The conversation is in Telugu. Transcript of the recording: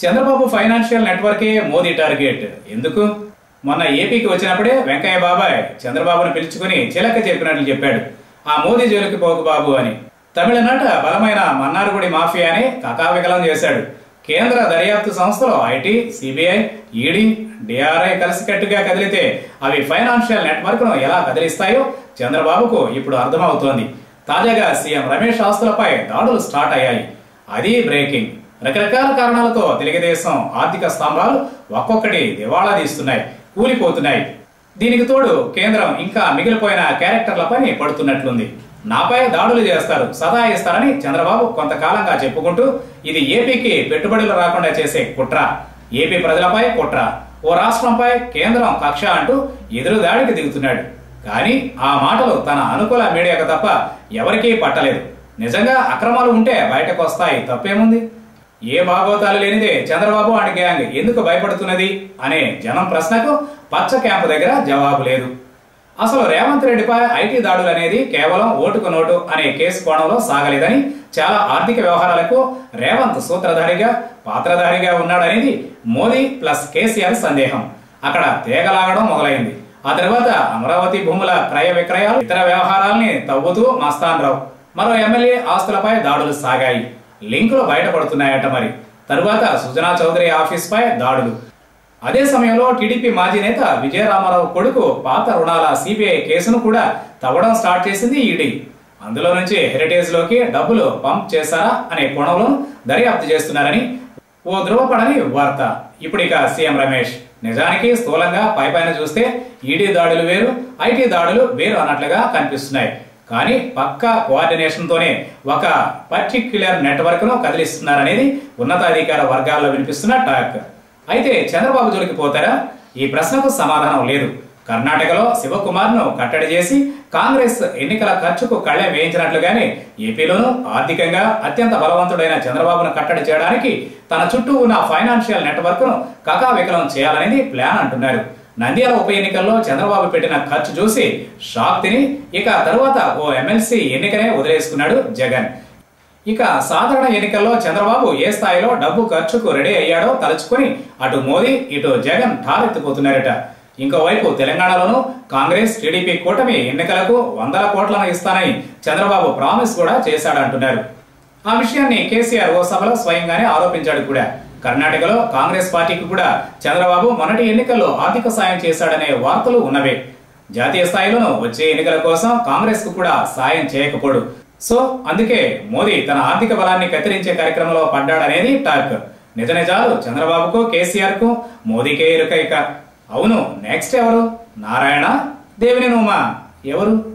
చంద్రబాబు ఫైనాన్షియల్ నెట్వర్కే మోదీ టార్గెట్ ఎందుకు మొన్న ఏపీకి వచ్చినప్పుడే వెంకయ్య బాబాయ్ చంద్రబాబును పిలుచుకుని చిలక చెప్పినట్లు చెప్పాడు ఆ మోదీ జోలికి పోకు బాబు అని తమిళనాట బలమైన మన్నార్గుడి మాఫియాని కకావికలం చేశాడు కేంద్ర దర్యాప్తు సంస్థలు ఐటీ సిబిఐ ఈడీ డిఆర్ఐ కలిసికట్టుగా కదిలితే అవి ఫైనాన్షియల్ నెట్వర్క్ ను ఎలా కదిలిస్తాయో చంద్రబాబుకు ఇప్పుడు అర్థమవుతోంది తాజాగా సీఎం రమేష్ ఆస్తులపై దాడులు స్టార్ట్ అయ్యాయి అది బ్రేకింగ్ రకరకాల కారణాలతో తెలుగుదేశం ఆర్థిక స్తంభాలు ఒక్కొక్కటి దివాళా తీస్తున్నాయి కూలిపోతున్నాయి దీనికి తోడు కేంద్రం ఇంకా మిగిలిపోయిన క్యారెక్టర్ల పని పడుతున్నట్లుంది నాపై దాడులు చేస్తారు సదాయిస్తారని చంద్రబాబు కొంతకాలంగా చెప్పుకుంటూ ఇది ఏపీకి పెట్టుబడులు రాకుండా చేసే కుట్ర ఏపీ ప్రజలపై కుట్ర ఓ రాష్ట్రంపై కేంద్రం కక్ష అంటూ ఎదురుదాడికి దిగుతున్నాడు కానీ ఆ మాటలు తన అనుకూల మీడియాకు తప్ప ఎవరికీ పట్టలేదు నిజంగా అక్రమాలు ఉంటే బయటకు వస్తాయి తప్పేముంది ఏ భాగవతాలు లేనిదే చంద్రబాబు అండ్ గ్యాంగ్ ఎందుకు భయపడుతున్నది అనే జనం ప్రశ్నకు పచ్చ క్యాంపు దగ్గర జవాబు లేదు అసలు రేవంత్ రెడ్డిపై ఐటీ దాడులు అనేది కేవలం ఓటుకు నోటు అనే కేసు కోణంలో సాగలేదని చాలా ఆర్థిక వ్యవహారాలకు రేవంత్ సూత్రధారిగా పాత్రధారిగా ఉన్నాడనేది మోదీ ప్లస్ కేసీఆర్ సందేహం అక్కడ తీగలాగడం మొదలైంది ఆ తర్వాత అమరావతి భూముల క్రయ విక్రయాలు ఇతర వ్యవహారాల్ని తవ్వుతూ మస్తాన్ రావు మరో ఎమ్మెల్యే ఆస్తులపై దాడులు సాగాయి లింకులు బయటపడుతున్నాయట మరి తరువాత సుజనా చౌదరి ఆఫీస్ పై దాడులు అదే సమయంలో టీడీపీ మాజీ నేత విజయరామారావు కొడుకు పాత రుణాల సిబిఐ కేసును కూడా తవ్వడం స్టార్ట్ చేసింది ఈడీ అందులో నుంచి హెరిటేజ్ లోకి డబ్బులు పంప్ చేశారా అనే కోణంలో దర్యాప్తు చేస్తున్నారని ఓ ధృవపడని వార్త ఇప్పుడు ఇక సీఎం రమేష్ నిజానికి స్థూలంగా పైపైన చూస్తే ఈడీ దాడులు వేరు ఐటీ దాడులు వేరు అన్నట్లుగా కనిపిస్తున్నాయి కానీ పక్కా కోఆర్డినేషన్ తోనే ఒక పర్టిక్యులర్ నెట్వర్క్ ను కదిలిస్తున్నారనేది ఉన్నతాధికార వర్గాల్లో వినిపిస్తున్న టాక్ అయితే చంద్రబాబు జోలికి పోతారా ఈ ప్రశ్నకు సమాధానం లేదు కర్ణాటకలో శివకుమార్ ను కట్టడి చేసి కాంగ్రెస్ ఎన్నికల ఖర్చుకు కళ్ళెం వేయించినట్లుగానే ఏపీలోనూ ఆర్థికంగా అత్యంత బలవంతుడైన చంద్రబాబును కట్టడి చేయడానికి తన చుట్టూ ఉన్న ఫైనాన్షియల్ నెట్వర్క్ ను కకావికలం చేయాలనేది ప్లాన్ అంటున్నారు నంద్యాల ఉప ఎన్నికల్లో చంద్రబాబు పెట్టిన ఖర్చు చూసి షాక్ తిని ఇక తరువాత ఓ ఎమ్మెల్సీ ఎన్నికనే వదిలేసుకున్నాడు జగన్ ఇక సాధారణ ఎన్నికల్లో చంద్రబాబు ఏ స్థాయిలో డబ్బు ఖర్చుకు రెడీ అయ్యాడో తలుచుకుని అటు మోదీ ఇటు జగన్ ఠారెత్తిపోతున్నారట ఇంకోవైపు తెలంగాణలోనూ కాంగ్రెస్ టీడీపీ కూటమి ఎన్నికలకు వందల కోట్లను ఇస్తానని చంద్రబాబు ప్రామిస్ కూడా చేశాడంటున్నారు ఆ విషయాన్ని కేసీఆర్ ఓ సభలో స్వయంగానే ఆరోపించాడు కూడా కర్ణాటకలో కాంగ్రెస్ పార్టీకి కూడా చంద్రబాబు మొన్నటి ఎన్నికల్లో ఆర్థిక సాయం చేశాడనే వార్తలు ఉన్నవే జాతీయ స్థాయిలోనూ వచ్చే ఎన్నికల కోసం కాంగ్రెస్ కు కూడా సాయం చేయకపోడు సో అందుకే మోదీ తన ఆర్థిక బలాన్ని కత్తిరించే కార్యక్రమంలో పడ్డాడనేది టాక్ నిజ నిజాలు చంద్రబాబుకు కేసీఆర్ కు మోదీకే ఇరుక ఇక అవును నెక్స్ట్ ఎవరు నారాయణ దేవిని నూమా ఎవరు